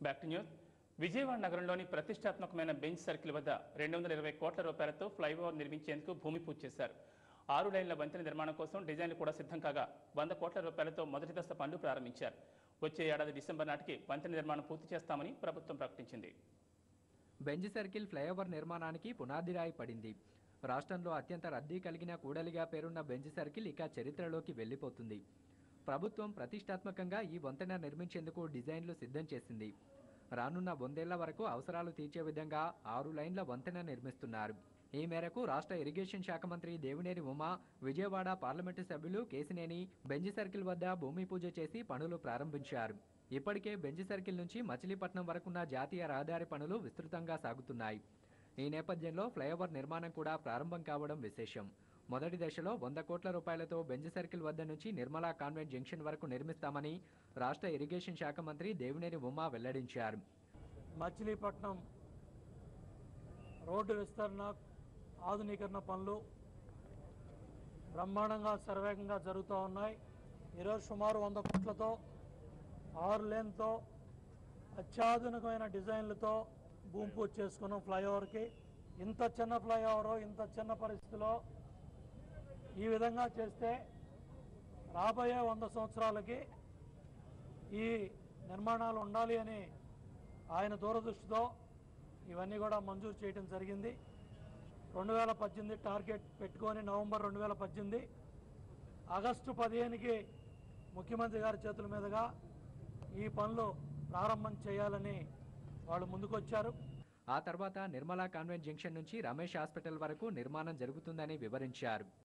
back to news Vijayawada నగరంలోని ప్రతిష్టాత్మకమైన bench circle వద్ద రెండు వందల ఇరవై కోట్ల రూపాయలతో ఫ్లైఓవర్ నిర్మించేందుకు భూమి పూజ చేశారు ఆరు లైన్ల వంతెన నిర్మాణం కోసం డిజైన్లు కూడా సిద్ధం కాగా వంద కోట్ల రూపాయలతో మొదటి దశ పనులు ప్రారంభించారు వచ్చే ఏడాది డిసెంబర్ నాటికి వంతెన నిర్మాణం పూర్తి చేస్తామని ప్రభుత్వం ప్రకటించింది బెంజ్ సర్కిల్ ఫ్లైఓవర్ నిర్మాణానికి పునాది రాయి పడింది రాష్ట్రంలో అత్యంత రద్దీ కలిగిన కూడలిగా పేరున్న బెంజ్ సర్కిల్ ఇక చరిత్రలోకి వెళ్లిపోతుంది ప్రభుత్వం ప్రతిష్టాత్మకంగా ఈ వంతెన నిర్మించేందుకు డిజైన్లు సిద్ధం చేసింది రానున్న వందేళ్ల వరకు అవసరాలు తీర్చే విధంగా ఆరు లైన్ల వంతెన నిర్మిస్తున్నారు ఈ మేరకు రాష్ట్ర ఇరిగేషన్ శాఖ మంత్రి దేవినేని ఉమా విజయవాడ పార్లమెంటు సభ్యులు కేసినేని బెంజ్ సర్కిల్ వద్ద భూమి పూజ చేసి పనులు ప్రారంభించారు ఇప్పటికే బెంజ్ సర్కిల్ నుంచి మచిలీపట్నం వరకున్న జాతీయ రహదారి పనులు విస్తృతంగా సాగుతున్నాయి ఈ నేపథ్యంలో ఫ్లైఓవర్ నిర్మాణం కూడా ప్రారంభం కావడం విశేషం మొదటి దశలో వంద కోట్ల రూపాయలతో బెంజ్ సర్కిల్ వద్ద నుంచి నిర్మలా కాన్వెంట్ జంక్షన్ వరకు నిర్మిస్తామని రాష్ట్ర ఇరిగేషన్ శాఖ మంత్రి దేవినేని ఉమా వెల్లడించారు మచిలీపట్నం రోడ్డు విస్తరణ ఆధునీకరణ పనులు బ్రహ్మాండంగా శరవేగంగా జరుగుతూ ఉన్నాయి ఈరోజు సుమారు వంద కోట్లతో ఆరు లేన్తో అత్యాధునికమైన డిజైన్లతో భూమి పూజ చేసుకున్నాం ఫ్లైఓవర్కి ఇంత చిన్న ఫ్లైఓవర్ ఇంత చిన్న పరిస్థితిలో ఈ విధంగా చేస్తే రాబోయే వంద సంవత్సరాలకి ఈ నిర్మాణాలు ఉండాలి అని ఆయన దూరదృష్టితో ఇవన్నీ కూడా మంజూరు చేయడం జరిగింది రెండు వేల పద్దెనిమిది టార్గెట్ పెట్టుకొని నవంబర్ రెండు వేల పద్దెనిమిది ఆగస్టు పదిహేనుకి ముఖ్యమంత్రి గారి చేతుల మీదుగా ఈ పనులు ప్రారంభం చేయాలని వాళ్ళు ముందుకొచ్చారు ఆ తర్వాత నిర్మలా కాన్వెంట్ జంక్షన్ నుంచి రమేష్ హాస్పిటల్ వరకు నిర్మాణం జరుగుతుందని వివరించారు